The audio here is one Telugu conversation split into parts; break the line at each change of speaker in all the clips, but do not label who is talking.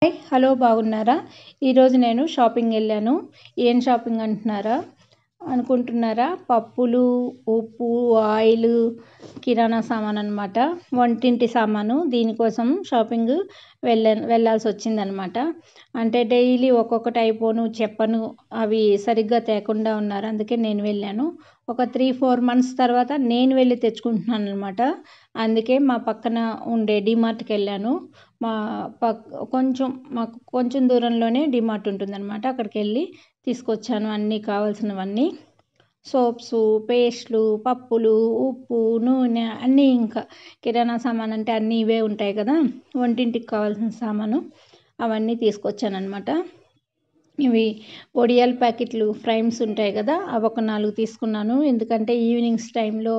హాయ్ హలో బాగున్నారా ఈరోజు నేను షాపింగ్ వెళ్ళాను ఏం షాపింగ్ అంటున్నారా అనుకుంటున్నారా పప్పులు ఉప్పు ఆయిల్ కిరాణా సామాన్ అనమాట వంటింటి సామాను దీనికోసం షాపింగ్ వెళ్ళ వెళ్ళాల్సి వచ్చిందనమాట అంటే డైలీ ఒక్కొక్కటి అయిపోను చెప్పను అవి సరిగ్గా తేకుండా ఉన్నారు అందుకే నేను వెళ్ళాను ఒక త్రీ ఫోర్ మంత్స్ తర్వాత నేను వెళ్ళి తెచ్చుకుంటున్నాను అనమాట అందుకే మా పక్కన ఉండే డిమార్ట్కి వెళ్ళాను మా పక్ కొంచెం మాకు కొంచెం దూరంలోనే డిమార్ట్ ఉంటుందన్నమాట అక్కడికి వెళ్ళి తీసుకొచ్చాను అన్నీ కావాల్సినవన్నీ సోప్స్ పేస్ట్లు పప్పులు ఉప్పు నూనె అన్నీ ఇంకా కిరాణా సామాన్ అంటే అన్నీ ఇవే ఉంటాయి కదా వంటింటికి కావాల్సిన సామాను అవన్నీ తీసుకొచ్చాను అనమాట ఇవి ఒడియాల ప్యాకెట్లు ఫ్రైమ్స్ ఉంటాయి కదా అవి ఒక నాలుగు తీసుకున్నాను ఎందుకంటే ఈవినింగ్స్ టైంలో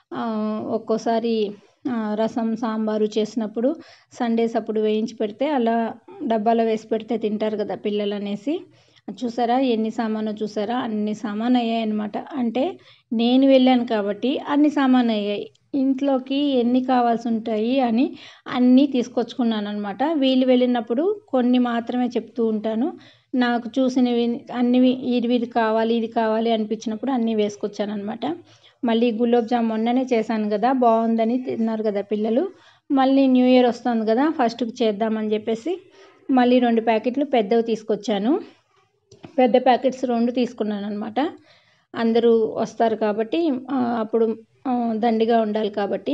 ఒక్కోసారి రసం సాంబారు చేసినప్పుడు సండేస్ అప్పుడు వేయించి పెడితే అలా డబ్బాలో వేసి పెడితే తింటారు కదా పిల్లలు అనేసి చూసారా ఎన్ని సామాను చూసారా అన్ని సామాన్ అయ్యాయి అనమాట అంటే నేను వెళ్ళాను కాబట్టి అన్ని సామాన్ అయ్యాయి ఇంట్లోకి ఎన్ని కావాల్సి ఉంటాయి అని అన్నీ తీసుకొచ్చుకున్నాను అనమాట వీళ్ళు వెళ్ళినప్పుడు కొన్ని మాత్రమే చెప్తూ ఉంటాను నాకు చూసినవి అన్ని ఇది ఇది కావాలి ఇది కావాలి అనిపించినప్పుడు అన్నీ వేసుకొచ్చాను అనమాట మళ్ళీ గులాబ్ జామ్ మొన్ననే చేశాను కదా బాగుందని తిన్నారు కదా పిల్లలు మళ్ళీ న్యూ ఇయర్ వస్తుంది కదా ఫస్ట్కి చేద్దామని చెప్పేసి మళ్ళీ రెండు ప్యాకెట్లు పెద్దవి తీసుకొచ్చాను పెద్ద ప్యాకెట్స్ రెండు తీసుకున్నాను అనమాట అందరూ వస్తారు కాబట్టి అప్పుడు దండిగా ఉండాలి కాబట్టి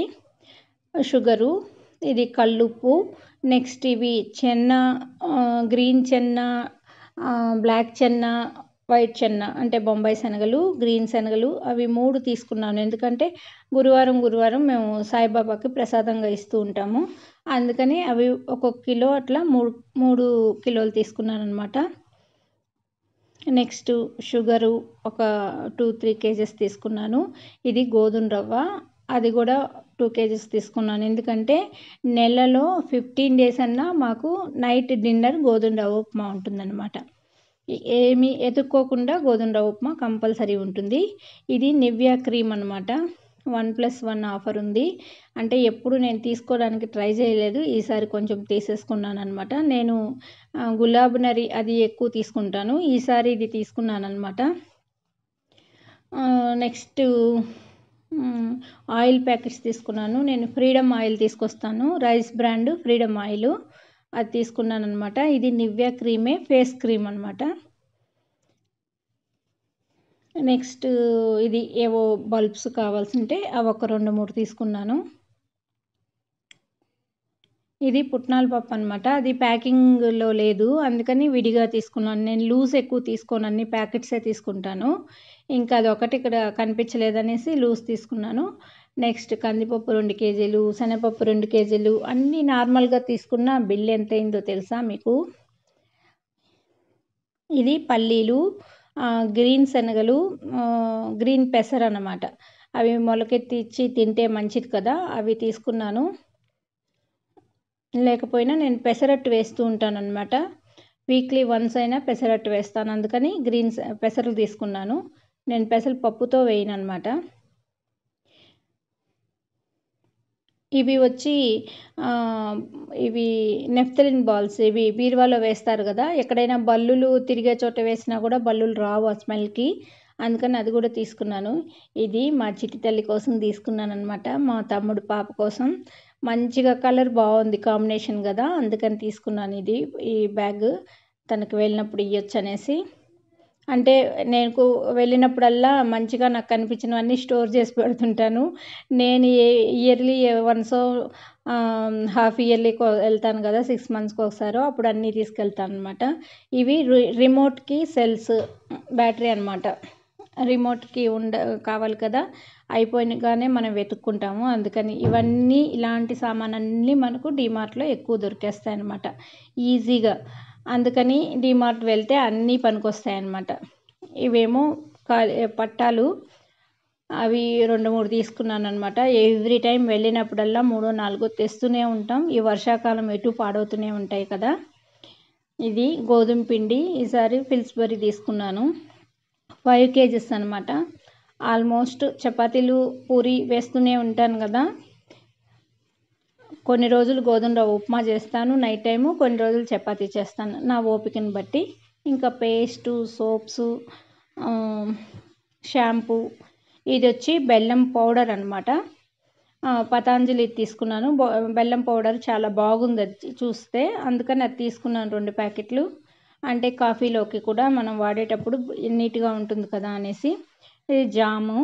షుగరు ఇది కల్లుప్పు నెక్స్ట్ ఇవి చెన్న గ్రీన్ చెన్న బ్లాక్ చెన్న వైట్ చెన్న అంటే బొంబాయి శనగలు గ్రీన్ శనగలు అవి మూడు తీసుకున్నాను ఎందుకంటే గురువారం గురువారం మేము సాయిబాబాకి ప్రసాదంగా ఇస్తూ ఉంటాము అందుకని అవి ఒక్కొక్క కిలో అట్లా మూడు మూడు కిలోలు తీసుకున్నాను అనమాట నెక్స్ట్ షుగరు ఒక టూ త్రీ కేజెస్ తీసుకున్నాను ఇది గోధుమ రవ్వ అది కూడా టూ కేజెస్ తీసుకున్నాను ఎందుకంటే నెలలో ఫిఫ్టీన్ డేస్ అన్నా మాకు నైట్ డిన్నర్ గోధుమ రవ్వ ఉప్మా ఉంటుందన్నమాట ఏమి ఎదుక్కోకుండా గోధుమ రవ్వ ఉప్మా కంపల్సరీ ఉంటుంది ఇది నివ్యా క్రీమ్ అనమాట వన్ ప్లస్ వన్ ఆఫర్ ఉంది అంటే ఎప్పుడు నేను తీసుకోవడానికి ట్రై చేయలేదు ఈసారి కొంచెం తీసేసుకున్నాను అనమాట నేను గులాబ్ నరి అది ఎక్కువ తీసుకుంటాను ఈసారి ఇది తీసుకున్నాను అనమాట నెక్స్ట్ ఆయిల్ ప్యాకెట్స్ తీసుకున్నాను నేను ఫ్రీడమ్ ఆయిల్ తీసుకొస్తాను రైస్ బ్రాండ్ ఫ్రీడమ్ ఆయిల్ అది తీసుకున్నాను అనమాట ఇది నివ్యా క్రీమే ఫేస్ క్రీమ్ అనమాట నెక్స్ట్ ఇది ఏవో బల్బ్స్ కావాల్సి ఉంటే అవి ఒక రెండు మూడు తీసుకున్నాను ఇది పుట్నాల పప్పు అనమాట అది ప్యాకింగ్లో లేదు అందుకని విడిగా తీసుకున్నాను నేను లూజ్ ఎక్కువ తీసుకోను అన్ని ప్యాకెట్సే తీసుకుంటాను ఇంకా అది ఒకటి ఇక్కడ కనిపించలేదనేసి లూజ్ తీసుకున్నాను నెక్స్ట్ కందిపప్పు రెండు కేజీలు శనగపప్పు రెండు కేజీలు అన్నీ నార్మల్గా తీసుకున్న బిల్ ఎంత అయిందో తెలుసా మీకు ఇది పల్లీలు గ్రీన్ శనగలు గ్రీన్ పెసర్ అన్నమాట అవి మొలకెత్తిచ్చి తింటే మంచిది కదా అవి తీసుకున్నాను లేకపోయినా నేను పెసరట్టు వేస్తూ ఉంటాను అనమాట వీక్లీ వన్స్ అయినా పెసరట్టు వేస్తాను అందుకని గ్రీన్ పెసర్లు తీసుకున్నాను నేను పెసలు పప్పుతో వేయను అనమాట ఇవి వచ్చి ఇవి నెఫ్తలిన్ బాల్స్ ఇవి బీరువాలో వేస్తారు కదా ఎక్కడైనా బల్లులు తిరిగే చోట వేసినా కూడా బల్లులు రావు ఆ స్మెల్కి అందుకని అది కూడా తీసుకున్నాను ఇది మా చిట్టి తల్లి కోసం తీసుకున్నాను అనమాట మా తమ్ముడు పాప కోసం మంచిగా కలర్ బాగుంది కాంబినేషన్ కదా అందుకని తీసుకున్నాను ఇది ఈ బ్యాగ్ తనకు వెళ్ళినప్పుడు ఇవ్వచ్చు అనేసి అంటే నేను వెళ్ళినప్పుడల్లా మంచిగా నాకు కనిపించినవన్నీ స్టోర్ చేసి పెడుతుంటాను నేను a yearly once half yearly వెళ్తాను కదా సిక్స్ మంత్స్కి ఒకసారి అప్పుడు అన్నీ తీసుకెళ్తాను అనమాట ఇవి రిమోట్కి సెల్స్ బ్యాటరీ అనమాట రిమోట్కి ఉండ కావాలి కదా అయిపోయినగానే మనం వెతుక్కుంటాము అందుకని ఇవన్నీ ఇలాంటి సామాన్ అన్నీ మనకు డిమార్ట్లో ఎక్కువ దొరికేస్తాయి అన్నమాట ఈజీగా అందుకని డిమార్ట్ వెళ్తే అన్నీ పనికొస్తాయి అన్నమాట ఇవేమో పట్టాలు అవి రెండు మూడు తీసుకున్నాను అనమాట ఎవ్రీ టైం వెళ్ళినప్పుడల్లా మూడో నాలుగో తెస్తూనే ఉంటాం ఈ వర్షాకాలం ఎటు పాడవుతూనే ఉంటాయి కదా ఇది గోధుమ పిండి ఈసారి పిల్స్బరీ తీసుకున్నాను ఫైవ్ కేజెస్ అనమాట ఆల్మోస్ట్ చపాతీలు పూరి వేస్తూనే ఉంటాను కదా కొన్ని రోజులు గోధుమ రవ్వ ఉప్మా చేస్తాను నైట్ టైము కొన్ని రోజులు చపాతీ చేస్తాను నా ఓపికని బట్టి ఇంకా పేస్టు సోప్స్ షాంపూ ఇది వచ్చి బెల్లం పౌడర్ అనమాట పతాంజలి తీసుకున్నాను బెల్లం పౌడర్ చాలా బాగుంది అది చూస్తే అందుకని అది తీసుకున్నాను రెండు ప్యాకెట్లు అంటే కాఫీలోకి కూడా మనం వాడేటప్పుడు నీట్గా ఉంటుంది కదా అనేసి ఇది జాము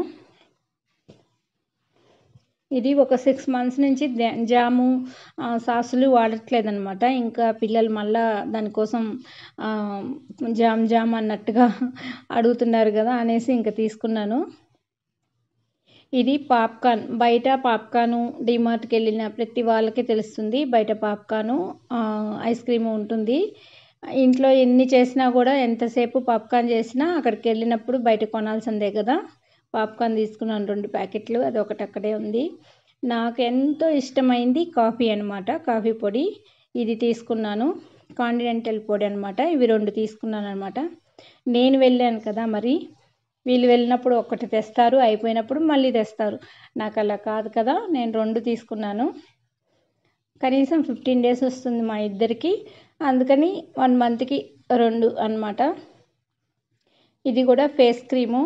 ఇది ఒక సిక్స్ మంత్స్ నుంచి జాము సాసులు వాడట్లేదు అనమాట ఇంకా పిల్లలు మళ్ళా దానికోసం జామ్ జామ్ అన్నట్టుగా అడుగుతున్నారు కదా అనేసి ఇంకా తీసుకున్నాను ఇది పాప్కార్న్ బయట పాప్కార్ను డిమార్ట్కి వెళ్ళిన ప్రతి వాళ్ళకి తెలుస్తుంది బయట పాప్కార్ను ఐస్ క్రీమ్ ఉంటుంది ఇంట్లో ఎన్ని చేసినా కూడా ఎంతసేపు పాప్కార్న్ చేసినా అక్కడికి వెళ్ళినప్పుడు బయట కొనాల్సిందే కదా పాప్కార్న్ తీసుకున్నాను రెండు ప్యాకెట్లు అది ఒకటి అక్కడే ఉంది నాకు ఎంతో ఇష్టమైంది కాఫీ అనమాట కాఫీ పొడి ఇది తీసుకున్నాను కాంటినెంటల్ పొడి అనమాట ఇవి రెండు తీసుకున్నాను అనమాట నేను వెళ్ళాను కదా మరి వీళ్ళు వెళ్ళినప్పుడు ఒకటి తెస్తారు అయిపోయినప్పుడు మళ్ళీ తెస్తారు నాకు అలా కాదు కదా నేను రెండు తీసుకున్నాను కనీసం ఫిఫ్టీన్ డేస్ వస్తుంది మా ఇద్దరికి అందుకని వన్ మంత్కి రెండు అనమాట ఇది కూడా face cream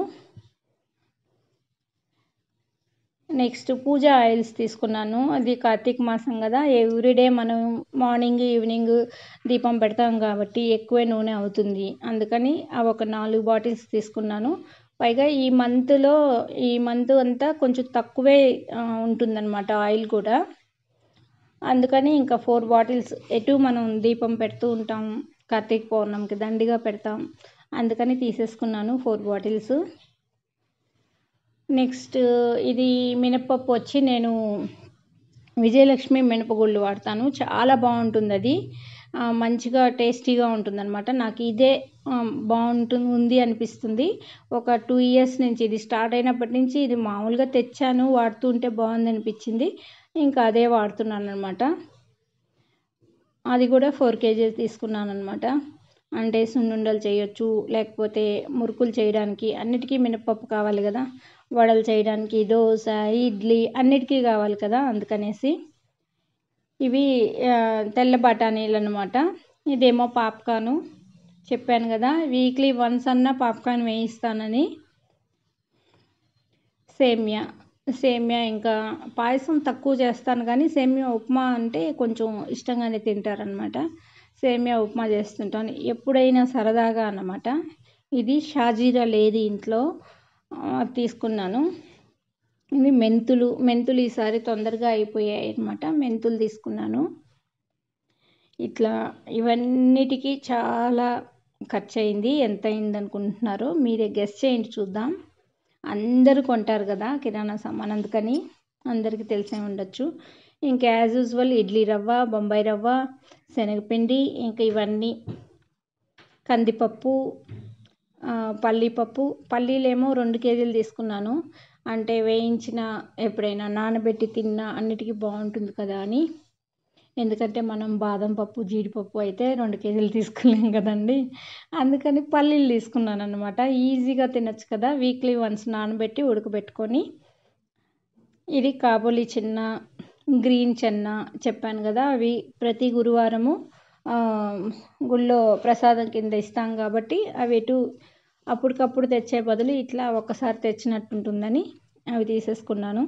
next puja oils తీసుకున్నాను అది కార్తీక మాసం కదా ఎవ్రీడే మనం మార్నింగ్ ఈవినింగ్ దీపం పెడతాం కాబట్టి ఎక్కువే నూనె అవుతుంది అందుకని అవి ఒక నాలుగు బాటిల్స్ తీసుకున్నాను పైగా ఈ మంత్లో ఈ మంత్ అంతా కొంచెం తక్కువే ఉంటుందన్నమాట ఆయిల్ కూడా అందుకని ఇంకా ఫోర్ బాటిల్స్ ఎటు మనం దీపం పెడుతూ ఉంటాం కార్తీక పౌర్ణమికి దండిగా పెడతాం అందుకని తీసేసుకున్నాను ఫోర్ బాటిల్స్ నెక్స్ట్ ఇది మినప్పప్పు వచ్చి నేను విజయలక్ష్మి మినపగుళ్ళు వాడతాను చాలా బాగుంటుంది అది మంచిగా టేస్టీగా ఉంటుంది అనమాట నాకు ఇదే బాగుంటుంది ఉంది అనిపిస్తుంది ఒక టూ ఇయర్స్ నుంచి ఇది స్టార్ట్ అయినప్పటి నుంచి ఇది మామూలుగా తెచ్చాను వాడుతుంటే బాగుంది అనిపించింది ఇంకా అదే వాడుతున్నాను అనమాట అది కూడా ఫోర్ కేజీస్ తీసుకున్నాను అనమాట అంటే సున్నుండలు చేయొచ్చు లేకపోతే మురుకులు చేయడానికి అన్నిటికీ మినపప్పు కావాలి కదా వడలు చేయడానికి దోశ ఇడ్లీ అన్నిటికీ కావాలి కదా అందుకనేసి ఇవి తెల్ల బఠానీలు అనమాట ఇదేమో పాప్కార్ను చెప్పాను కదా వీక్లీ వన్స్ అన్న పాప్కార్న్ వేయిస్తానని సేమియా సేమియా ఇంకా పాయసం తక్కువ చేస్తాను కానీ సేమియా ఉప్మా అంటే కొంచెం ఇష్టంగానే తింటారనమాట సేమియా ఉప్మా చేస్తుంటాను ఎప్పుడైనా సరదాగా అన్నమాట ఇది షాజీరా లేదు ఇంట్లో తీసుకున్నాను ఇది మెంతులు మెంతులు ఈసారి తొందరగా అయిపోయాయి అనమాట మెంతులు తీసుకున్నాను ఇట్లా ఇవన్నిటికీ చాలా ఖర్చు అయింది ఎంత అయింది అనుకుంటున్నారో మీరే గెస్ చేయండి చూద్దాం అందరూ కొంటారు కదా కిరాణా సామాన్ అందుకని అందరికీ తెలిసే ఉండొచ్చు ఇంకా యాజ్ యూజువల్ ఇడ్లీ రవ్వ బొంబాయి రవ్వ శనగపిండి ఇంకా ఇవన్నీ కందిపప్పు పల్లీపప్పు పల్లీలేమో రెండు కేజీలు తీసుకున్నాను అంటే వేయించిన ఎప్పుడైనా నానబెట్టి తిన్నా అన్నిటికీ బాగుంటుంది కదా అని ఎందుకంటే మనం బాదం పప్పు జీడిపప్పు అయితే రెండు కేజీలు తీసుకోలేం కదండి అందుకని పల్లీలు తీసుకున్నాను అనమాట ఈజీగా తినచ్చు కదా వీక్లీ వన్స్ నానబెట్టి ఉడకబెట్టుకొని ఇది కాబోలి చిన్న గ్రీన్ చెన్న చెప్పాను కదా అవి ప్రతి గురువారము గుళ్ళో ప్రసాదం కింద ఇస్తాం కాబట్టి అవి ఎటు అప్పటికప్పుడు తెచ్చే బదులు ఇట్లా ఒక్కసారి తెచ్చినట్టు ఉంటుందని అవి తీసేసుకున్నాను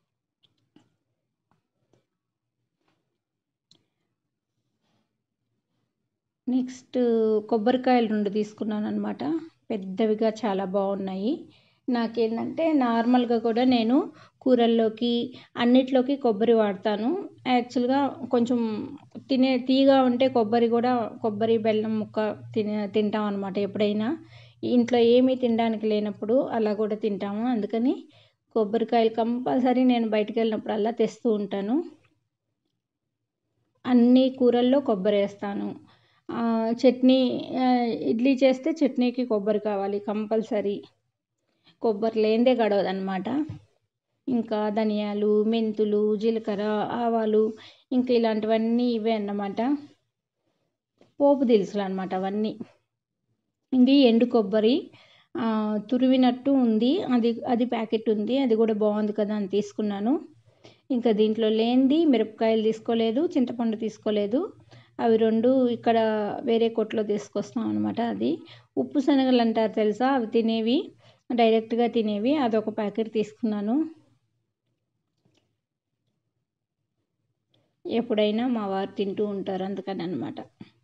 నెక్స్ట్ కొబ్బరికాయలు రెండు తీసుకున్నాను అనమాట పెద్దవిగా చాలా బాగున్నాయి నాకేంటంటే నార్మల్గా కూడా నేను కూరల్లోకి అన్నిట్లోకి కొబ్బరి వాడతాను యాక్చువల్గా కొంచెం తినే తీగా ఉంటే కొబ్బరి కూడా కొబ్బరి బెల్లం ముక్క తినే తింటాం అనమాట ఎప్పుడైనా ఇంట్లో ఏమీ తినడానికి లేనప్పుడు అలా కూడా తింటాము అందుకని కొబ్బరికాయలు కంపల్సరీ నేను బయటికి వెళ్ళినప్పుడల్లా తెస్తూ ఉంటాను అన్ని కూరల్లో కొబ్బరి వేస్తాను చట్నీ ఇడ్లీ చేస్తే చట్నీకి కొబ్బరి కావాలి కంపల్సరీ కొబ్బరి లేనిదే గడవదనమాట ఇంకా ధనియాలు మెంతులు జీలకర్ర ఆవాలు ఇంకా ఇలాంటివన్నీ ఇవే అన్నమాట పోపు దినుసులు అనమాట అవన్నీ ఇది ఎండు కొబ్బరి తురివినట్టు ఉంది అది అది ప్యాకెట్ ఉంది అది కూడా బాగుంది కదా అని తీసుకున్నాను ఇంకా దీంట్లో లేనిది మిరపకాయలు తీసుకోలేదు చింతపండు తీసుకోలేదు అవి రెండు ఇక్కడ వేరే కొట్లో తీసుకొస్తాం అనమాట అది ఉప్పు శనగలు అంటారు తెలుసా అవి తినేవి డైరెక్ట్గా తినేవి అదొక ప్యాకెట్ తీసుకున్నాను ఎప్పుడైనా మా వారు తింటూ ఉంటారు అందుకని అనమాట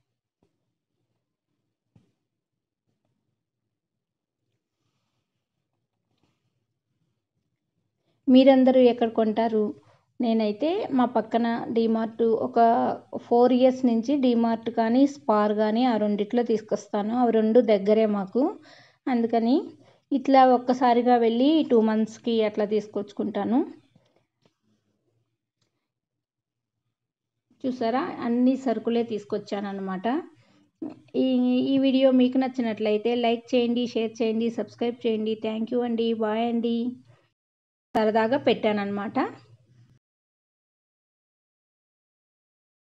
మీరందరూ ఎక్కడ కొంటారు నేనైతే మా పక్కన డీమార్ట్ ఒక ఫోర్ ఇయర్స్ నుంచి డీమార్ట్ కానీ స్పార్ కానీ ఆ రెండిట్లో తీసుకొస్తాను అవి రెండు దగ్గరే మాకు అందుకని ఇట్లా ఒక్కసారిగా వెళ్ళి టూ మంత్స్కి అట్లా తీసుకొచ్చుకుంటాను చూసారా అన్ని సరుకులే తీసుకొచ్చాను అనమాట ఈ ఈ వీడియో మీకు నచ్చినట్లయితే లైక్ చేయండి షేర్ చేయండి సబ్స్క్రైబ్ చేయండి థ్యాంక్ యూ అండి బాయ్ అండి సరదాగా పెట్టాను అనమాట